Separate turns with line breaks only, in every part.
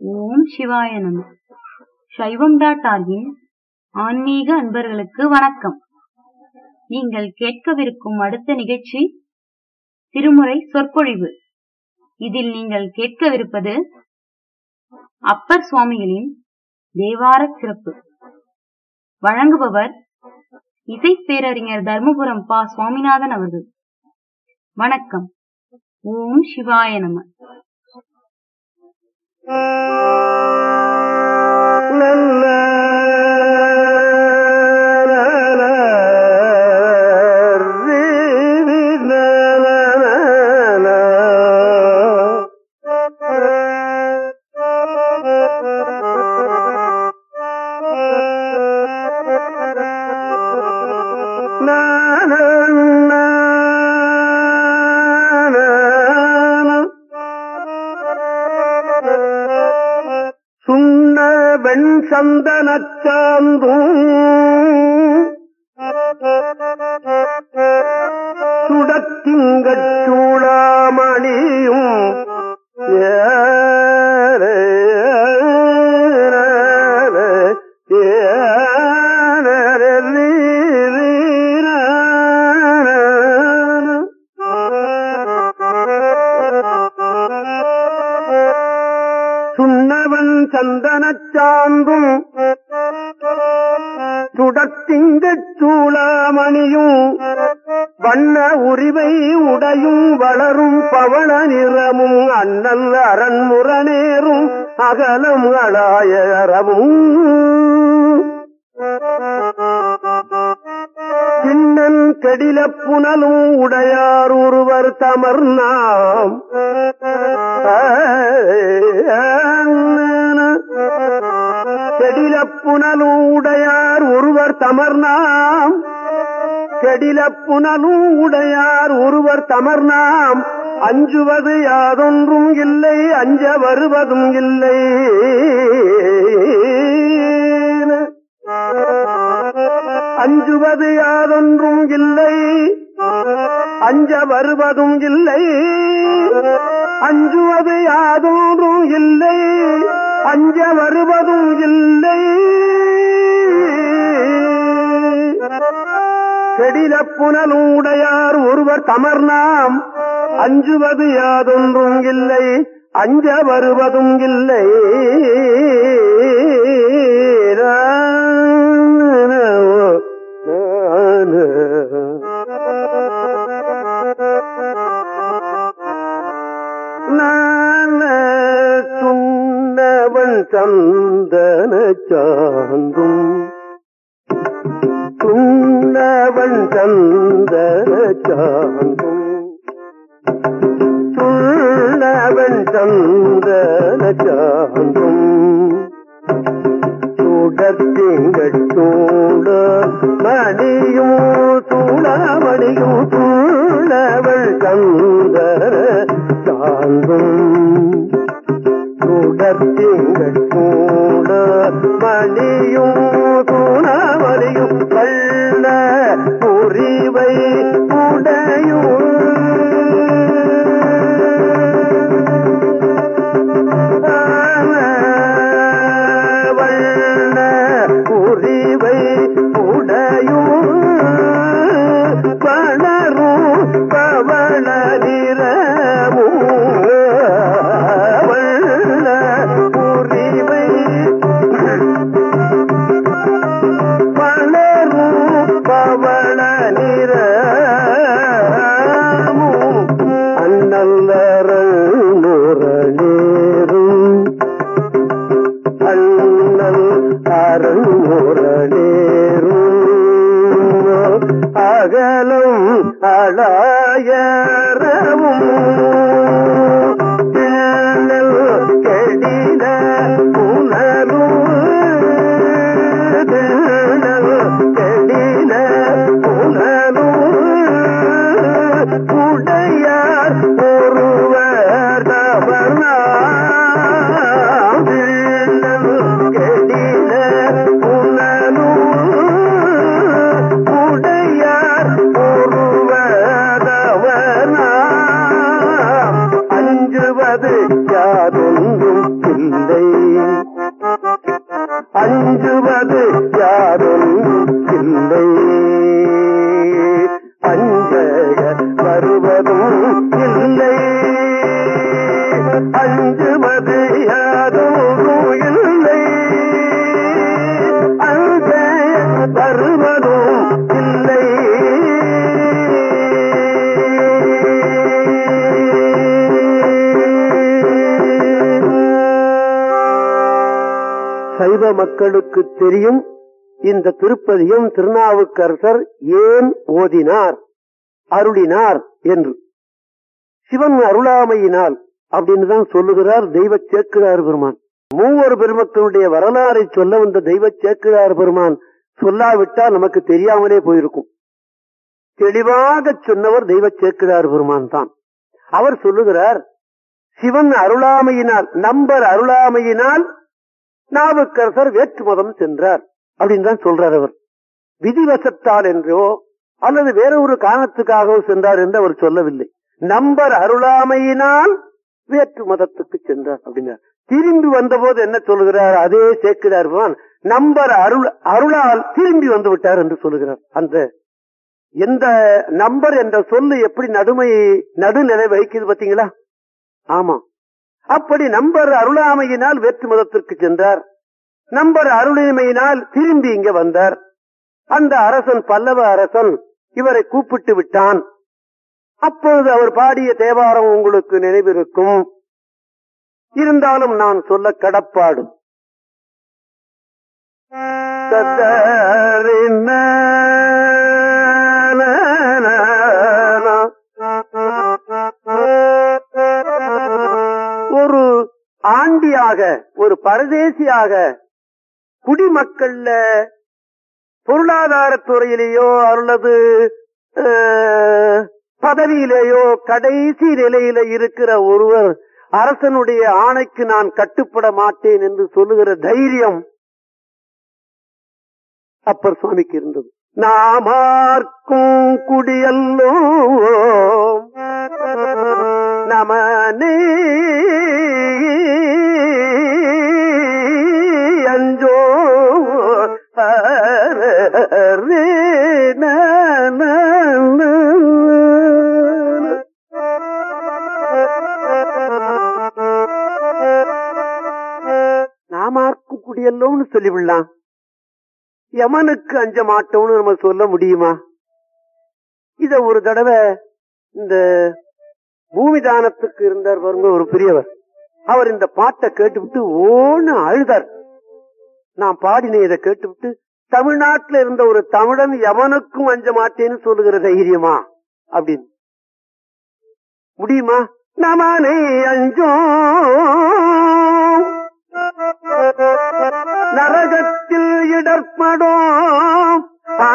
ஓம் சிவாய நம சைவம் டாட் ஆர்கின் ஆன்மீக அன்பர்களுக்கு வணக்கம் நீங்கள் கேட்கவிருக்கும் அடுத்த நிகழ்ச்சி திருமுறை சொற்பொழிவு இதில் நீங்கள் கேட்கவிருப்பது அப்பர் சுவாமிகளின் தேவார சிறப்பு வழங்குபவர் இசை பேரறிஞர் தர்மபுரம் பா சுவாமிநாதன் அவர்கள் வணக்கம் ஓம் சிவாய நம
சுண்ண வெண் சந்தனச்சாந்தும் சுடத்திங்கட் சூளாமணியும் ஏலே, ஏலே, சுண்ணவன் சந்தனச் சாந்தும் சுடத்திங்கச் சூளாமணியும் வண்ண உரிவை உடையும் வளரும் பவள நிறமும் அண்ணல் அரண்முரணேரும் அகலம் அளாயரவும் சின்னன் கெடில புனலும் உடையார் ஒருவர் தமர் நாம் கெடில புனலும் உடையார் ஒருவர் தமர் நாம் கெடில புனலும் உடையார் ஒருவர் தமர் நாம் அஞ்சுவது யாதொன்றும் இல்லை அஞ்ச வருவதும் இல்லை அஞ்சுவது யாதொன்றும் இல்லை அஞ்ச வருவதும் இல்லை அஞ்சுவது யாதொன்றும் இல்லை அஞ்ச வருவதும் இல்லை செடில புனலும் உடையார் ஒருவர் தமர் நாம் அஞ்சுவது யாதொன்றும் இல்லை அஞ்ச வருவதும் இல்லை சுண்ணவன் சந்தன சாந்தும் சுண்ணவன் சந்தன சாந்தும் சுண்ணவன் சந்தன சாந்தும் சுடத்திங்கள் சூட மணியும் சூடாமணியும் சூழவள் சந்தன சாந்தும் சுடத்திங்கள் சூட மணியும் சூடாமணியும் கள்ள புரிவை உடையும் வண்ண புரிவை உடையும் பணரும் பவள நிறமும் வண்ண புரிவை பணரும் பவள நிறமும் அஞ்சுவது யாரும் இல்லை அஞ்ச வருவதும் இல்லை அஞ்சுவது யாரும் இல்லை அஞ்ச வருவதும் இல்லை சைவ மக்களுக்கு தெரியும் இந்த திருப்பதியும் திருநாவுக்கரசர் ஏன் ஓதினார் அருளினார் என்று சிவன் அருளாமையினால் அப்படின்னு தான் சொல்லுகிறார் தெய்வ சேக்கிழார் பெருமான் மூவர் பெருமக்களுடைய வரலாறை சொல்ல வந்த தெய்வ சேக்கிழார் பெருமான் சொல்லாவிட்டால் நமக்கு தெரியாமலே போயிருக்கும் தெளிவாக சொன்னவர் தெய்வ சேக்கிழார் பெருமான் தான் அவர் சொல்லுகிறார் சிவன் அருளாமையினால் நம்பர் அருளாமையினால் நாவுக்கரசர் வேற்று மதம் சென்றார் அப்படின்னு தான் சொல்றார் அவர் விதிவசத்தால் என்றோ அல்லது வேற ஒரு காரணத்துக்காகவோ சென்றார் என்று அவர் சொல்லவில்லை நம்பர் அருளாமையினால் வேற்று மதத்துக்கு சென்றார் அப்படின்னார் திரும்பி வந்தபோது என்ன சொல்லுகிறார் அதே சேர்க்கிறார் பகவான் நம்பர் அருள் அருளால் திரும்பி வந்து விட்டார் என்று சொல்லுகிறார் அந்த எந்த நம்பர் என்ற சொல்லு எப்படி நடுமை நடுநிலை வகிக்குது பாத்தீங்களா ஆமா அப்படி நம்பர் அருளாமையினால் வேற்று மதத்திற்கு சென்றார் நம்பர் அருளிமையினால் திரும்பி இங்க வந்தார் அந்த அரசன் பல்லவ அரசன் இவரை கூப்பிட்டு விட்டான் அப்பொழுது அவர் பாடிய தேவாரம் உங்களுக்கு நினைவிருக்கும் இருந்தாலும் நான் சொல்ல கடப்பாடு ஒரு ஆண்டியாக ஒரு பரதேசியாக குடிமக்கள்ல பொருளாதார துறையிலேயோ அல்லது அஹ், பதவியிலேயோ கடைசி நிலையில இருக்கிற ஒருவர் அரசனுடைய ஆணைக்கு நான் கட்டுப்பட மாட்டேன் என்று சொல்லுகிற தைரியம் அப்பர் சுவாமிக்கு இருந்தது நாமார்க்கும் குடியல்லோ நமனே அஞ்சோ அரே நன நாமார்க்கு குடியல்லோன்னு சொல்லிவிடலாம் யமனுக்கு அஞ்ச மாட்டோம்னு நம்ம சொல்ல முடியுமா இத ஒரு தடவை இந்த பூமி தானத்துக்கு இருந்தார் பாருங்க ஒரு பெரியவர் அவர் இந்த பாட்டை கேட்டுவிட்டு ஓன்னு அழுதார் நான் பாடினேன் இதை கேட்டுவிட்டு தமிழ்நாட்டுல இருந்த ஒரு தமிழன் எவனுக்கும் அஞ்ச மாட்டேன்னு சொல்லுகிற தைரியமா அப்படின்னு முடியுமா நமனை அஞ்சோ நரகத்தில் இடர்படும்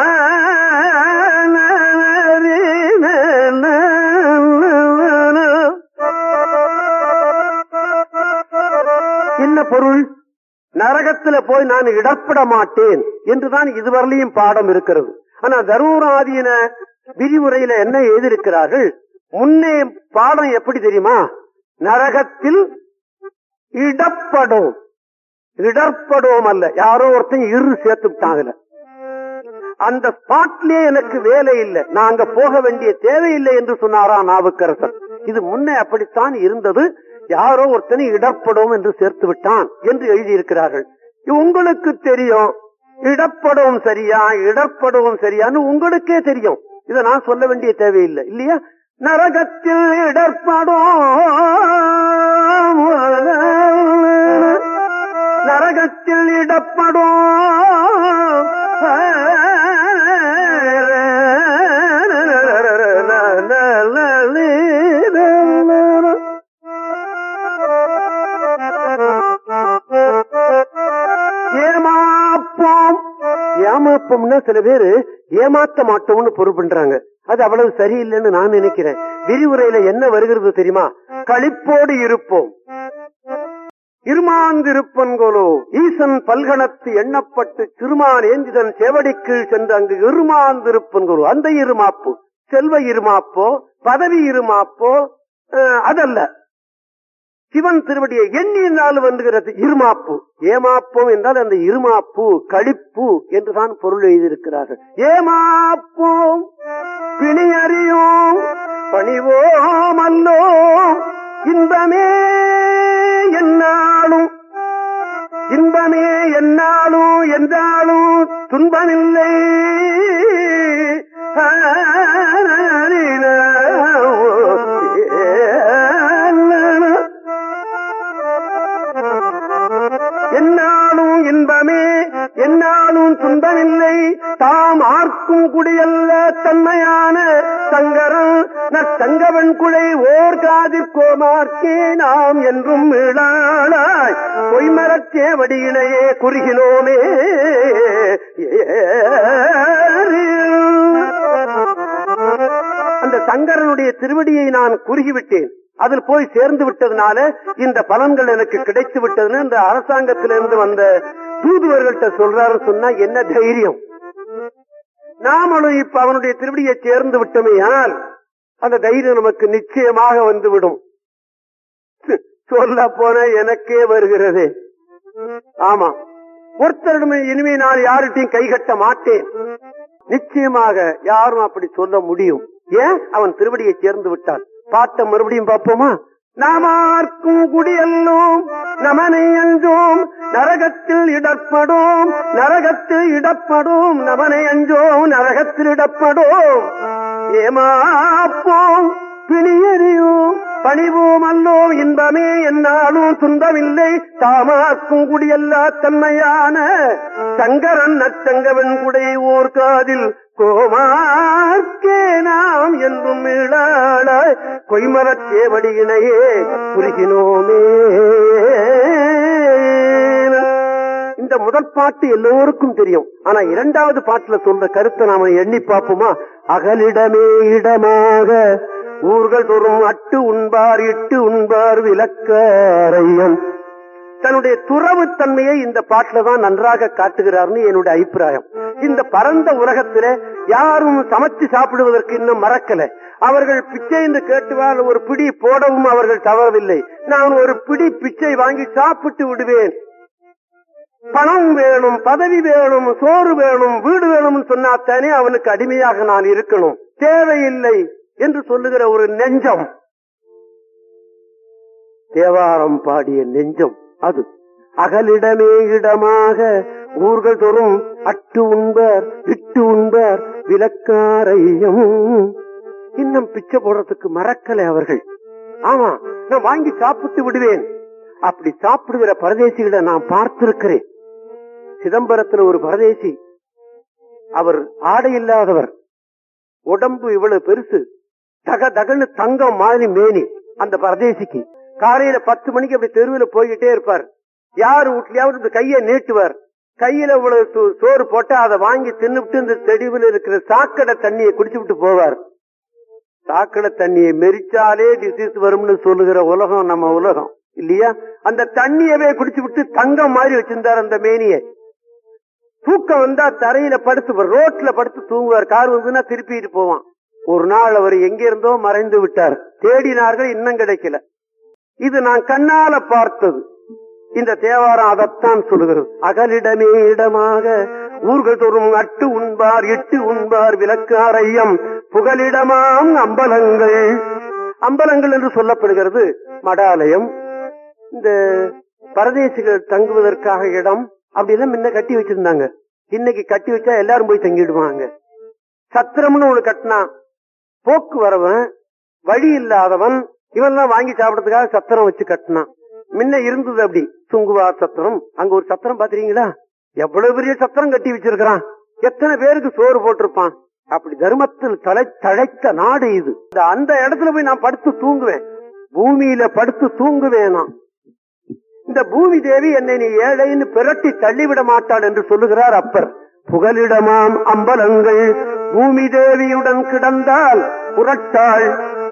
என்ன பொருள் நரகத்துல போய் நான் இடப்பட மாட்டேன் என்றுதான் இதுவரையிலும் பாடம் இருக்கிறது ஆனா தருமபுராதீன விரிவுரையில என்ன எழுதியிருக்கிறார்கள் முன்னே பாடம் எப்படி தெரியுமா நரகத்தில் இடப்படும் இடர்படுவோம் அல்ல யாரோ ஒருத்தன் இரு சேர்த்து விட்டாங்கல அந்த ஸ்பாட்லயே எனக்கு வேலை இல்லை நான் அங்க போக வேண்டிய தேவையில்லை என்று சொன்னாரா நாவுக்கரசர் இது முன்னே அப்படித்தான் இருந்தது யாரோ ஒருத்தனை இடர்படும் என்று சேர்த்து விட்டான் என்று எழுதியிருக்கிறார்கள் இது உங்களுக்கு தெரியும் இடப்படவும் சரியா இடர்படவும் சரியான்னு உங்களுக்கே தெரியும் இதை நான் சொல்ல வேண்டிய தேவையில்லை இல்லையா நரகத்தில் இடர்படும் நரகத்தில் இடப்படும் ஏமாப்போம் ஏமாப்போம்னா சில பேரு ஏமாத்த மாட்டோம்னு பொருள் பண்றாங்க அது அவ்வளவு சரியில்லைன்னு நான் நினைக்கிறேன் விரிவுரையில என்ன வருகிறது தெரியுமா களிப்போடு இருப்போம் இருமாந்திருப்பன்கோலோ ஈசன் பல்கணத்து எண்ணப்பட்டு திருமான் ஏந்திதன் செவடிக்கீழ் சென்று அங்கு இருமாந்திருப்பன்கோலோ அந்த இருமாப்பு செல்வ இருமாப்போ பதவி இருமாப்போ அஹ், அதல்ல சிவன் திருவடியை எண்ணினால் வந்துகிறது இருமாப்பு ஏமாப்போம் என்றால் அந்த இருமாப்பு கழிப்பு என்றுதான் பொருள் எழுதியிருக்கிறார்கள் ஏமாப்போம் பிணியறியோம் பணிவோம் அல்லோம் இன்பமே என்னாலும் இன்பமே என்னாலும் என்றாலும் துன்பமில்லை என்னாலும் இன்பமே என்னாலும் துன்பமில்லை தாம் ஆர்க்கும் குடியல்ல தன்மையான சங்கரன் நற்சங்கவன் குழை ஓர் காதிற் கோமார்க்கே நாம் என்றும் இழாளாய் பொய்மரச்சே வடியினையே குறுகினோமே அந்த சங்கரனுடைய திருவடியை நான் குறுகிவிட்டேன் அதில் போய் சேர்ந்து விட்டதுனால இந்த பலன்கள் எனக்கு கிடைத்து விட்டதுன்னு இந்த அரசாங்கத்திலிருந்து வந்த தூதுவர்கள்ட்ட சொல்றாரு சொன்னா என்ன தைரியம் நாமளும் இப்ப அவனுடைய திருவடியை சேர்ந்து விட்டோமேயானால் அந்த தைரியம் நமக்கு நிச்சயமாக வந்துவிடும் சொல்ல போன எனக்கே வருகிறது ஆமா ஒருத்தரிடம் இனிமே நான் யார்கிட்டையும் கைகட்ட மாட்டேன் நிச்சயமாக யாரும் அப்படி சொல்ல முடியும் ஏன் அவன் திருவடியை சேர்ந்து விட்டான் பாட்டை மறுபடியும் பார்ப்போமா நாமார்க்கும் குடியல்லோம் நமனை அஞ்சோம் நரகத்தில் இடப்படும் நரகத்தில் இடப்படும் நமனை அஞ்சோம் நரகத்தில் இடப்படும் ஏமாப்போம் பிணியறியோம் பணிவோம் அல்லோ இன்பமே என்னாலும் துன்பமில்லை தாமாக்கும் குடியல்லா தன்மையான சங்கரன் நச்சங்கவன் குடை ஓர் காதில் கோமார்க்கே நாம் என்றும் மீளாளாய் கொய்மரச் சேவடியினையே புரிகினோமே இந்த முதல் பாட்டு எல்லோருக்கும் தெரியும் ஆனா இரண்டாவது பாட்டுல சொல்ற கருத்தை நாம எண்ணி பார்ப்போமா அகலிடமே இடமாக ஊர்கள் தோறும் அட்டு உண்பார் இட்டு உண்பார் விளக்கரையன் தன்னுடைய துறவு தன்மையை இந்த பாட்டுல தான் நன்றாக காட்டுகிறார்னு என்னுடைய அபிப்பிராயம் இந்த பரந்த உலகத்தில யாரும் சமைச்சு சாப்பிடுவதற்கு இன்னும் மறக்கல அவர்கள் பிச்சை என்று கேட்டுவால் ஒரு பிடி போடவும் அவர்கள் தவறவில்லை நான் ஒரு பிடி பிச்சை வாங்கி சாப்பிட்டு விடுவேன் பணம் வேணும் பதவி வேணும் சோறு வேணும் வீடு வேணும்னு சொன்னாத்தானே அவனுக்கு அடிமையாக நான் இருக்கணும் தேவையில்லை என்று சொல்லுகிற ஒரு நெஞ்சம் தேவாரம் பாடிய நெஞ்சம் அது அகலிடமே இடமாக ஊர்கள் தோறும் அட்டு உண்பர் இட்டு உண்பர் விளக்காரையும் இன்னும் பிச்சை போடுறதுக்கு மறக்கலை அவர்கள் ஆமா நான் வாங்கி சாப்பிட்டு விடுவேன் அப்படி சாப்பிடுகிற பரதேசிகளை நான் பார்த்திருக்கிறேன் சிதம்பரத்துல ஒரு பரதேசி அவர் ஆடை இல்லாதவர் உடம்பு இவ்வளவு பெருசு தக தகன்னு தங்கம் மாதிரி மேனி அந்த பரதேசிக்கு காலையில பத்து மணிக்கு அப்படி தெருவில் போய்கிட்டே இருப்பார் யார் வீட்லயாவது இந்த கையை நீட்டுவார் கையில இவ்வளவு சோ- சோறு போட்டா அதை வாங்கி தின்னுபிட்டு இந்த தெடிவில் இருக்கிற சாக்கடை தண்ணியை குடிச்சு விட்டு போவார் சாக்கடை தண்ணியை மெரிச்சாலே டிசீஸ் வரும்னு சொல்லுகிற உலகம் நம்ம உலகம் இல்லையா அந்த தண்ணியவே குடிச்சு விட்டு தங்கம் மாதிரி வச்சிருந்தார் அந்த மேனியை தூக்கம் வந்தா தரையில படுத்து ரோட்ல படுத்து தூங்குவார் கார் வந்துன்னா திருப்பிட்டு போவான் ஒரு நாள் அவர் எங்க இருந்தோ மறைந்து விட்டார் தேடினார்கள் இன்னும் கிடைக்கல இது நான் கண்ணால பார்த்தது இந்த தேவாரம் அதைத்தான் சொல்லுகிறது அகலிடமே இடமாக ஊர்கள் தோறும் அட்டு உண்பார் இட்டு உண்பார் விளக்காரையம் புகலிடமாம் அம்பலங்கள் அம்பலங்கள் என்று சொல்லப்படுகிறது மடாலயம் இந்த பரதேசிகள் தங்குவதற்காக இடம் அப்படி எல்லாம் முன்ன கட்டி வச்சிருந்தாங்க இன்னைக்கு கட்டி வச்சா எல்லாரும் போய் தங்கிடுவாங்க சத்திரம்னு ஒண்ணு கட்டினா போக்கு வரவன் வழி இல்லாதவன் இவன்லாம் வாங்கி சாப்பிடறதுக்காக சத்திரம் வச்சு கட்டினான் முன்ன இருந்தது அப்படி சுங்குவார் சத்திரம் அங்க ஒரு சத்திரம் பாத்துறீங்களா எவ்வளவு பெரிய சத்திரம் கட்டி வச்சிருக்கிறான் எத்தனை பேருக்கு சோறு போட்டிருப்பான் அப்படி தர்மத்தில் தலை தழைத்த நாடு இது இந்த அந்த இடத்துல போய் நான் படுத்து தூங்குவேன் பூமியில படுத்து தூங்குவேன் நான் இந்த பூமி தேவி என்னை நீ ஏழைன்னு பிரட்டி தள்ளிவிட மாட்டாள் என்று சொல்லுகிறார் அப்பர் புகலிடமாம் அம்பலங்கள் பூமி தேவியுடன் கிடந்தால் புரட்டாள்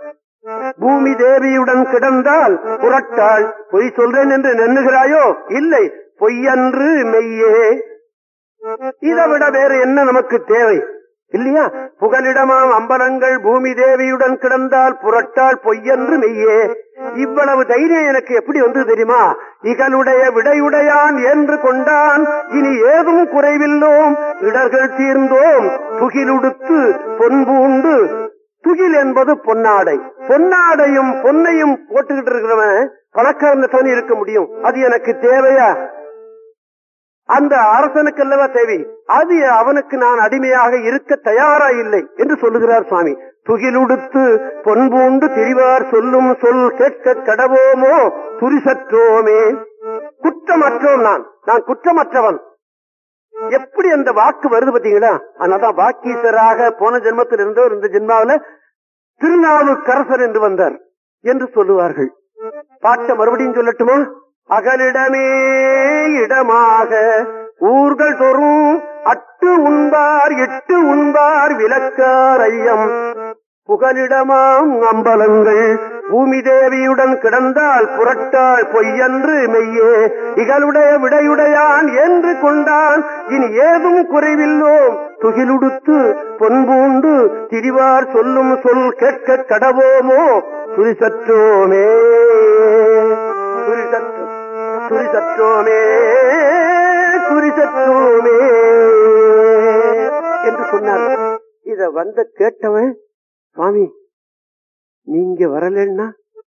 பூமி தேவியுடன் கிடந்தால் புரட்டாள் பொய் சொல்றேன் என்று நெண்ணுகிறாயோ இல்லை பொய்யன்று மெய்யே இதை விட வேற என்ன நமக்கு தேவை இல்லையா புகலிடமாம் அம்பலங்கள் பூமி தேவியுடன் கிடந்தால் புரட்டால் பொய்யன்று மெய்யே இவ்வளவு தைரியம் எனக்கு எப்படி வந்து தெரியுமா இகலுடைய விடையுடையான் என்று கொண்டான் இனி ஏதும் குறைவில்லோம் இடர்கள் தீர்ந்தோம் துகிலுடுத்து பொன்பூண்டு துகில் என்பது பொன்னாடை பொன்னாடையும் பொன்னையும் போட்டுக்கிட்டு இருக்கிறவன் பணக்காரன் இருக்க முடியும் அது எனக்கு தேவையா அந்த அரசனுக்கு அல்லவா தேவை அது அவனுக்கு நான் அடிமையாக இருக்க தயாரா இல்லை என்று சொல்லுகிறார் சுவாமி துகிலுடுத்து பொன்பூண்டு திரிவார் சொல்லும் சொல் கேட்க கடவோமோ துரிசற்றோமே குற்றமற்றோம் நான் நான் குற்றமற்றவன் எப்படி அந்த வாக்கு வருது பாத்தீங்களா அதனாலதான் வாக்கீசராக போன ஜென்மத்தில் இருந்தவர் இந்த ஜென்மாவில திருநாவுக்கரசர் என்று வந்தார் என்று சொல்லுவார்கள் பாட்ட மறுபடியும் சொல்லட்டுமா அகலிடமே இடமாக ஊர்கள் தோறும் அட்டு உண்பார் எட்டு உண்பார் விளக்கார் ஐயம் புகலிடமாம் அம்பலங்கள் பூமி தேவியுடன் கிடந்தால் புரட்டால் பொய்யன்று மெய்யே இகளுடைய விடையுடையான் என்று கொண்டான் இனி ஏதும் குறைவில்லோம் துகிலுடுத்து பொன்பூண்டு திரிவார் சொல்லும் சொல் கேட்க கடவோமோ துரிசற்றோமே துரிசற்று துரிசற்றோமே துரிசற்றோமே என்று சொன்னார் இத வந்த கேட்டவன் சுவாமி நீங்க வரலன்னா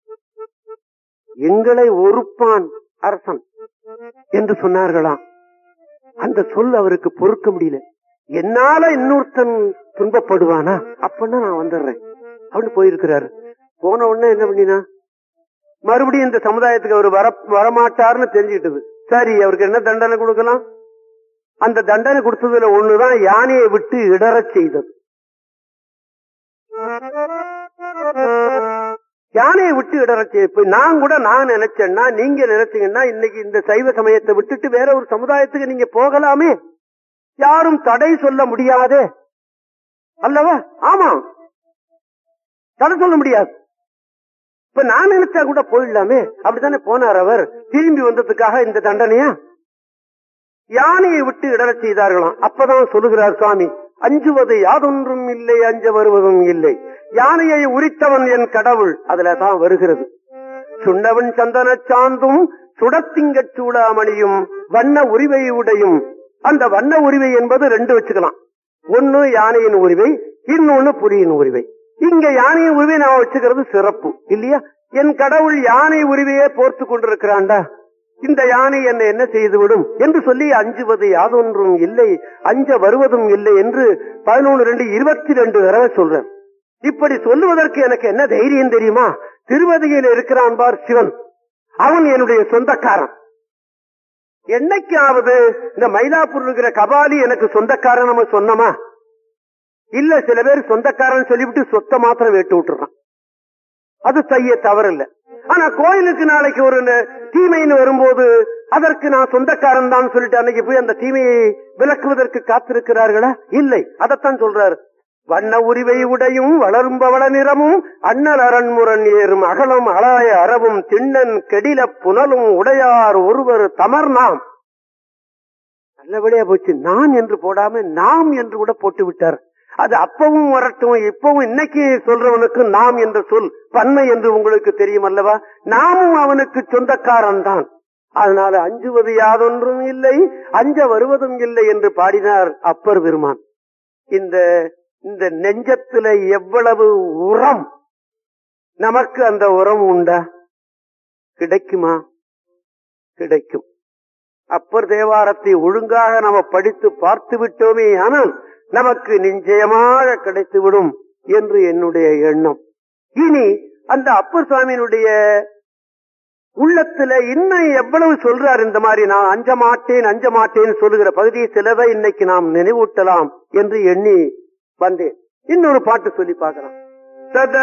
எங்களை ஒருப்பான் அரசன் என்று சொன்னார்களாம் அந்த சொல் அவருக்கு பொறுக்க முடியல என்னால இன்னொருத்தன் துன்பப்படுவானா அப்படின்னா நான் வந்துடுறேன் அப்படின்னு போயிருக்கிறாரு போன உடனே என்ன பண்ணினா மறுபடியும் இந்த சமுதாயத்துக்கு அவர் வர வரமாட்டார்னு தெரிஞ்சுக்கிட்டது சரி அவருக்கு என்ன தண்டனை கொடுக்கலாம் அந்த தண்டனை கொடுத்ததுல ஒண்ணுதான் யானையை விட்டு இடறச் செய்தது யானையை விட்டு இடறச் செய்ய இப்ப நான் கூட நான் நினைச்சேன்னா நீங்க நினைச்சீங்கன்னா இன்னைக்கு இந்த சைவ சமயத்தை விட்டுட்டு வேற ஒரு சமுதாயத்துக்கு நீங்க போகலாமே யாரும் தடை சொல்ல முடியாதே அல்லவா ஆமா தடை சொல்ல முடியாது இப்ப நான் நினைச்சா கூட போயிடலாமே அப்படித்தானே போனார் அவர் திரும்பி வந்ததுக்காக இந்த தண்டனையா யானையை விட்டு இடரச் செய்தார்களாம் அப்பதான் சொல்லுகிறார் சுவாமி அஞ்சுவது யாதொன்றும் இல்லை அஞ்ச வருவதும் இல்லை யானையை உரித்தவன் என் கடவுள் அதுலதான் வருகிறது சுண்ணவன் சந்தன சாந்தும் சுடத்திங்கச் சூடாமணியும் வண்ண உரிவை உடையும் அந்த வண்ண உரிவை என்பது ரெண்டு வச்சுக்கலாம் ஒன்னு யானையின் உரிவை இன்னொன்னு புலியின் உரிவை இங்க யானையின் உரிவை நான் வச்சுக்கிறது சிறப்பு இல்லையா என் கடவுள் யானை உரிவையே போர்த்து கொண்டிருக்கிறான்டா இந்த யானை என்னை என்ன செய்துவிடும் என்று சொல்லி அஞ்சுவது யாதொன்றும் இல்லை அஞ்ச வருவதும் இல்லை என்று பதினொன்று ரெண்டு இருபத்தி ரெண்டு தடவை சொல்றேன் இப்படி சொல்லுவதற்கு எனக்கு என்ன தைரியம் தெரியுமா திருவதியில் இருக்கிறான் பார் சிவன் அவன் என்னுடைய சொந்தக்காரன் என்னைக்காவது இந்த மயிலாப்பூர் இருக்கிற கபாலி எனக்கு சொந்தக்காரன் நம்ம சொன்னமா இல்ல சில பேர் சொந்தக்காரன் சொல்லிவிட்டு சொத்தை மாத்திரம் வெட்டு விட்டுறான் அது செய்ய தவறில்லை ஆனா கோயிலுக்கு நாளைக்கு ஒரு தீமைன்னு வரும்போது அதற்கு நான் சொந்தக்காரன் தான் சொல்லிட்டு அன்னைக்கு போய் அந்த தீமையை விளக்குவதற்கு காத்திருக்கிறார்களா இல்லை அதைத்தான் சொல்றாரு வண்ண உரிவை உடையும் வளரும் பவள நிறமும் அண்ணல் அரண்முரண் ஏறும் அகலம் அலாய அறவும் திண்ணன் கெடில புனலும் உடையார் ஒருவர் தமர் நாம் நல்லபடியா போச்சு நான் என்று போடாம நாம் என்று கூட போட்டு விட்டார் அது அப்பவும் வரட்டும் இப்பவும் இன்னைக்கு சொல்றவனுக்கு நாம் என்ற சொல் பன்மை என்று உங்களுக்கு தெரியும் அல்லவா நாமும் அவனுக்கு சொந்தக்காரன் தான் அதனால அஞ்சுவது யாதொன்றும் இல்லை அஞ்ச வருவதும் இல்லை என்று பாடினார் அப்பர் பெருமான் இந்த இந்த நெஞ்சத்துல எவ்வளவு உரம் நமக்கு அந்த உரம் உண்டா கிடைக்குமா கிடைக்கும் அப்பர் தேவாரத்தை ஒழுங்காக நம்ம படித்து பார்த்து விட்டோமே ஆனால் நமக்கு நிச்சயமாக கிடைத்துவிடும் என்று என்னுடைய எண்ணம் இனி அந்த அப்பர் சுவாமியினுடைய உள்ளத்துல இன்னும் எவ்வளவு சொல்றார் இந்த மாதிரி நான் அஞ்ச மாட்டேன் அஞ்ச மாட்டேன் சொல்லுகிற பகுதியை சிலதை இன்னைக்கு நாம் நினைவூட்டலாம் என்று எண்ணி வந்தேன் இன்னொரு பாட்டு சொல்லி பார்க்கலாம் சதா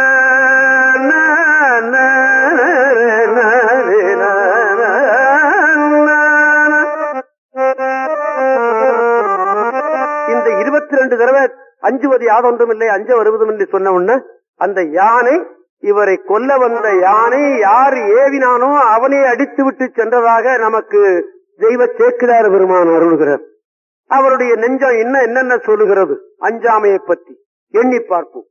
இந்த இருபத்தி ரெண்டு தடவை அஞ்சுவது யாதொன்றும் இல்லை அஞ்ச வருவதும் இல்லை சொன்ன உடனே அந்த யானை இவரை கொல்ல வந்த யானை யார் ஏவினானோ அவனை அடித்து விட்டு சென்றதாக நமக்கு தெய்வ சேக்கிரார் பெருமான் அருள்கிறார் அவருடைய நெஞ்சம் இன்னும் என்னென்ன சொல்லுகிறது அஞ்சாமையை பற்றி எண்ணி பார்ப்போம்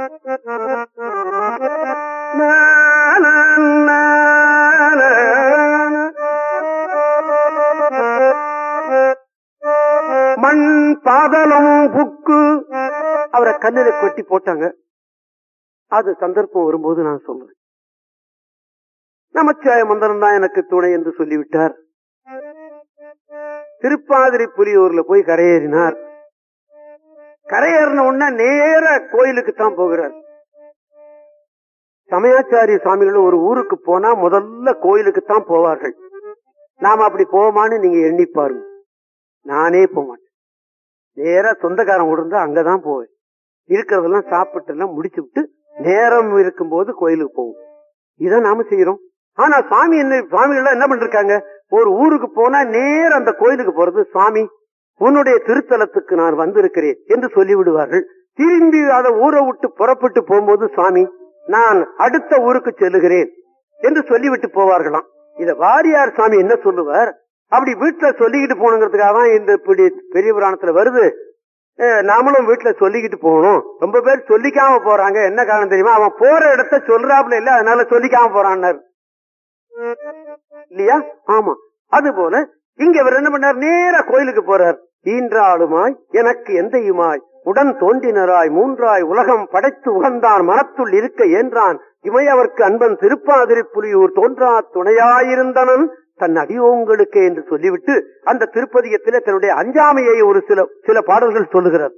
மண் பாதலம் புக்கு அவரை கல்லில கொட்டி போட்டாங்க அது சந்தர்ப்பம் வரும்போது நான் சொல்றேன் நமச்சிவாய மந்திரம் தான் எனக்கு துணை என்று சொல்லிவிட்டார் திருப்பாதிரி புலியூர்ல போய் கரையேறினார் கரையேறின உடனே நேர கோயிலுக்கு தான் போகிறார் சமயாச்சாரிய சுவாமிகள் ஒரு ஊருக்கு போனா முதல்ல கோயிலுக்கு தான் போவார்கள் நாம அப்படி போவோமான்னு நீங்க எண்ணி பாருங்க நானே போக மாட்டேன் நேரா சொந்தக்காரன் இருந்தா அங்கதான் போவேன் இருக்கிறதெல்லாம் சாப்பிட்டு எல்லாம் முடிச்சு விட்டு நேரம் இருக்கும்போது கோயிலுக்கு போவோம் இதை நாம செய்யறோம் ஆனா சுவாமி என்ன சுவாமிகள் என்ன பண்ணிருக்காங்க ஒரு ஊருக்கு போனா நேரம் அந்த கோயிலுக்கு போறது சுவாமி உன்னுடைய திருத்தலத்துக்கு நான் வந்திருக்கிறேன் என்று சொல்லிவிடுவார்கள் திரும்பி அதை ஊரை விட்டு புறப்பட்டு போகும்போது சுவாமி நான் அடுத்த ஊருக்கு செல்லுகிறேன் என்று சொல்லிவிட்டு போவார்களாம் இத வாரியார் சுவாமி என்ன சொல்லுவார் அப்படி வீட்டுல சொல்லிக்கிட்டு போகணுங்கிறதுக்காக தான் இந்த இப்படி பெரிய புராணத்துல வருது அஹ் நாமளும் வீட்டுல சொல்லிக்கிட்டு போகணும் ரொம்ப பேர் சொல்லிக்காம போறாங்க என்ன காரணம் தெரியுமா அவன் போற இடத்த சொல்றாப்புல இல்ல அதனால சொல்லிக்காம போறான்னாரு இல்லையா ஆமா அது போல இங்க இவர் என்ன பண்ணார் நேரா கோயிலுக்கு போறார் ஈன்றாளுமாய் எனக்கு எந்தையுமாய் உடன் தோன்றினராய் மூன்றாய் உலகம் படைத்து உகந்தான் மனத்துள் இருக்க ஏன்றான் இமையவர்க்கு அன்பன் திருப்பாதிரி புலியூர் தோன்றா துணையாயிருந்தனன் தன் அடியோங்களுக்கு என்று சொல்லிவிட்டு அந்த திருப்பதிகத்திலே தன்னுடைய அஞ்சாமையை ஒரு சில சில பாடல்கள் சொல்லுகிறார்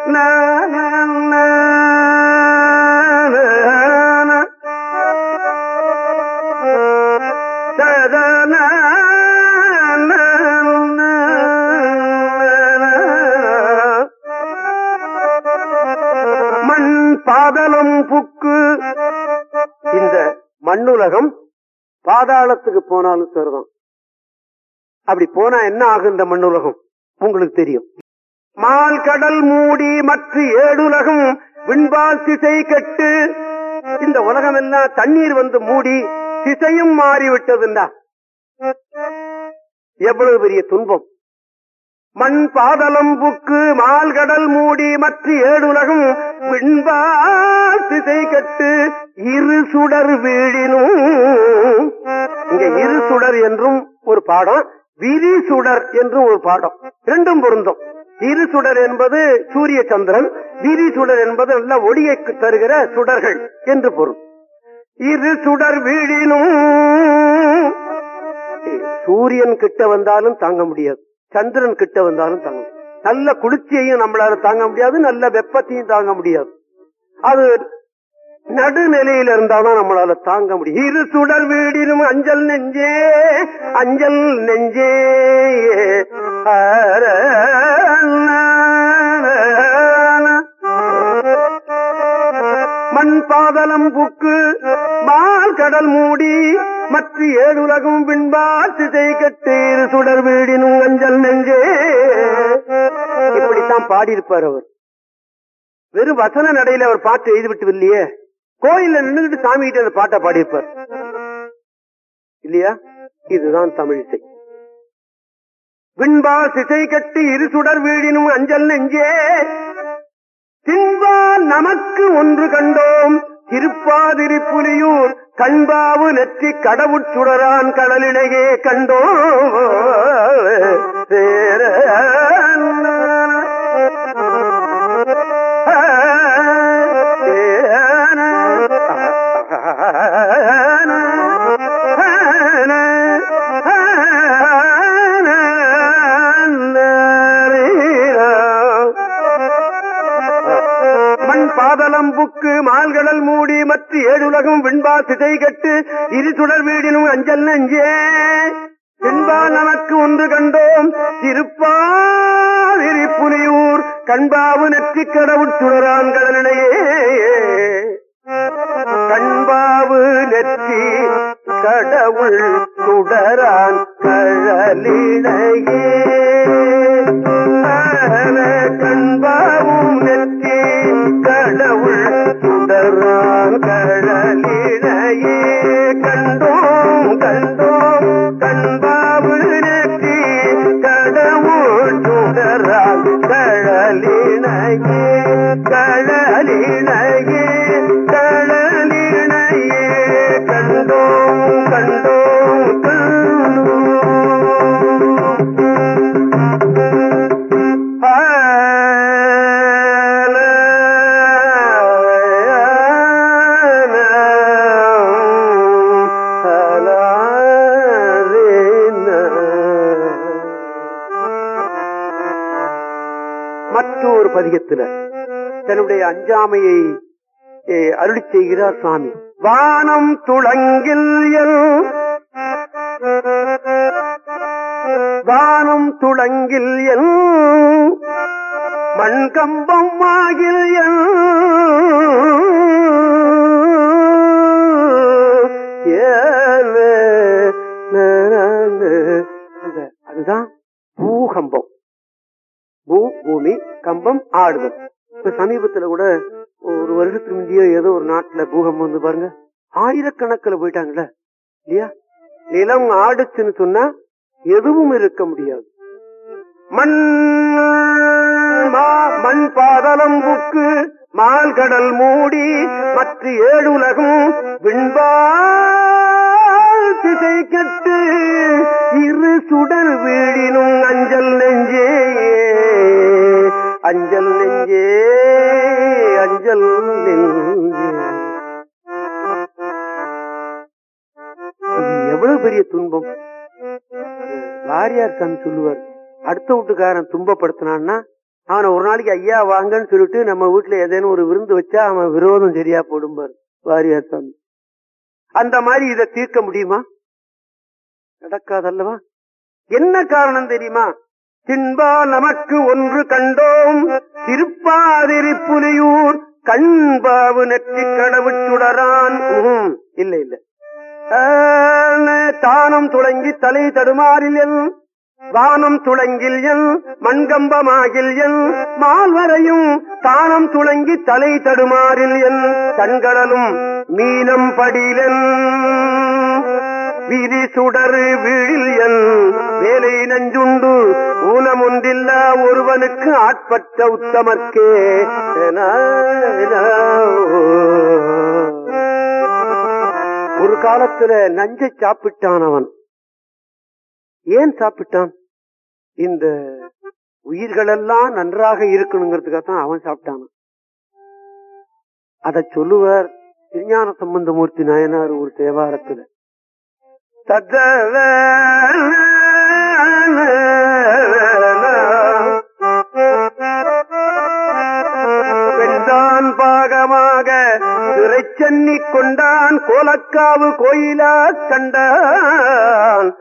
மண் பாதலம் புக்கு இந்த மண்ணுலகம் பாதாளத்துக்கு போனாலும் சரிதான் அப்படி போனா என்ன ஆகும் இந்த மண்ணுலகம் உங்களுக்கு தெரியும் மால் கடல் மூடி மற்ற ஏழுலகம் விண்பால் திசை கட்டு இந்த உலகம் எல்லாம் தண்ணீர் வந்து மூடி திசையும் மாறிவிட்டதுண்டா எவ்வளவு பெரிய துன்பம் மண் பாதலம் புக்கு மால்கடல் மூடி மற்ற ஏழுலகம் விண்பால் திசை கட்டு இரு சுடர் வீழினும் இங்க இரு சுடர் என்றும் ஒரு பாடம் விரி சுடர் என்றும் ஒரு பாடம் இரண்டும் பொருந்தும் இரு சுடர் என்பது சூரிய சந்திரன் விரி சுடர் என்பது நல்ல ஒளியை தருகிற சுடர்கள் என்று பொருள் இரு சுடர் வீழினும் சூரியன் கிட்ட வந்தாலும் தாங்க முடியாது சந்திரன் கிட்ட வந்தாலும் தாங்க முடியாது நல்ல குளிர்ச்சியையும் நம்மளால தாங்க முடியாது நல்ல வெப்பத்தையும் தாங்க முடியாது அது நடுநிலையில இருந்தாதான் நம்மளால தாங்க முடியும் இரு சுடர் வீடினும் அஞ்சல் நெஞ்சே அஞ்சல் நெஞ்சே மண் பாதலம் புக்கு மால் கடல் மூடி மற்ற ஏழுலகம் பின்பால் திசை கட்டு இரு சுடர் வீடினும் அஞ்சல் நெஞ்சே இப்படித்தான் பாடியிருப்பார் அவர் வெறும் வசன நடையில அவர் பாட்டு எழுதி விட்டு இல்லையே கோயில்ல நின்றுகிட்டு சாமி கிட்ட அந்த பாட்டை பாடியிருப்பார் இல்லையா இதுதான் தமிழிசை விண்பா சிசை கட்டி இரு சுடர் வீழினும் அஞ்சல் நெஞ்சே தின்பா நமக்கு ஒன்று கண்டோம் திருப்பாதிரி புலியூர் கண்பாவு நெற்றி கடவுட் சுடரான் கடலிடையே கண்டோம் சேர மண் பாதலம் புக்கு மால்கடல் மூடி மற்ற ஏழுலகம் விண்பா திசை கட்டு இரு சுடர் வீடினும் அஞ்சல் நெஞ்சே பின்பா நமக்கு ஒன்று கண்டோம் திருப்பாதிரி புலியூர் கண்பாவு நெற்றி கடவுள் சுடரான் கடலிடையே கண்பாவு நெற்றி கடவுள் சுடரான் கடலிடையே கண்பாவும் நெற்றி கடவுள் சுடரான் கடலிடையே கண்டோம் கண்டோம் கண்பாவு நெற்றி கடவுள் சுடரான் பதிகத்துல தன்னுடைய அஞ்சாமையை அருளி செய்கிறார் சுவாமி வானம் துளங்கில் எல் வானம் துளங்கில் எல் மண்கம்பம் ஆகில் எல் அதுதான் பூகம்பம் பூ பூமி கம்பம் ஆடுதல் இப்ப சமீபத்துல கூட ஒரு வருஷத்துக்கு முந்தைய ஏதோ ஒரு நாட்டுல பூகம்பம் வந்து பாருங்க ஆயிரக்கணக்கில் போயிட்டாங்கல்ல இல்லையா நிலம் ஆடுச்சுன்னு சொன்னா எதுவும் இருக்க முடியாது மண் மண் பாதலம் புக்கு மால் கடல் மூடி மற்ற ஏழு உலகம் விண்பால் திசை கட்டு இரு சுடர் வீடினும் அஞ்சல் நெஞ்சே அஞ்சல் நெஞ்சே அஞ்சல் நெஞ்சே எவ்வளவு பெரிய துன்பம் வாரியார் சாமி சொல்லுவார் அடுத்த வீட்டுக்காரன் துன்பப்படுத்தினான்னா அவனை ஒரு நாளைக்கு ஐயா வாங்கன்னு சொல்லிட்டு நம்ம வீட்டுல ஏதேனும் ஒரு விருந்து வச்சா அவன் விரோதம் சரியா போடும்பார் வாரியார் சாமி அந்த மாதிரி இதை தீர்க்க முடியுமா நடக்காதல்லவா என்ன காரணம் தெரியுமா தின்பா நமக்கு ஒன்று கண்டோம் திருப்பாதிரிப்புலியூர் கண்பாவு நெற்றி கடவுச்சுடரான் இல்ல இல்ல தானம் துளங்கி தலை தடுமாறில் வானம் துளங்கில் என் மண்கம்பமாகில் என் மால்வரையும் தானம் துளங்கி தலை தடுமாறில் என் கண்களலும் மீனம் படிலன் விதி சுடரு வீழில் என் வேலை நஞ்சுண்டு ஊனமொன்றில்லா ஒருவனுக்கு ஆட்பட்ட உத்தமர்க்கே ஒரு காலத்துல நஞ்சை சாப்பிட்டான் அவன் ஏன் சாப்பிட்டான் இந்த உயிர்களெல்லாம் நன்றாக இருக்கணுங்கிறதுக்காக தான் அவன் சாப்பிட்டான் அத சொல்லுவார் திருஞான சம்பந்தமூர்த்தி நாயனார் ஒரு தேவாரத்துல பெண்தான் பாகமாக திரைச்சன்னி கொண்டான் கோலக்காவு கோயிலா கண்டான்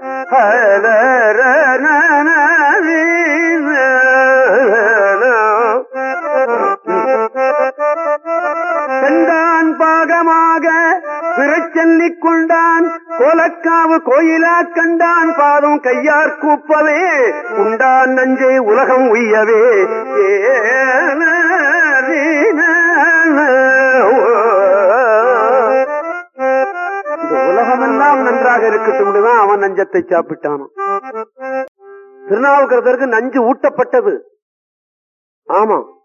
பெண்டான் பாகமாக பிறச்செல்லிக் கொண்டான் கோலக்காவு கோயிலா கண்டான் பாதம் கையார் கூப்பவே உண்டான் நஞ்சே உலகம் உய்யவே இந்த உலகமெல்லாம் நன்றாக இருக்கட்டும் தான் அவன் நஞ்சத்தை சாப்பிட்டானோ திருநாவுக்கரசருக்கு நஞ்சு ஊட்டப்பட்டது ஆமா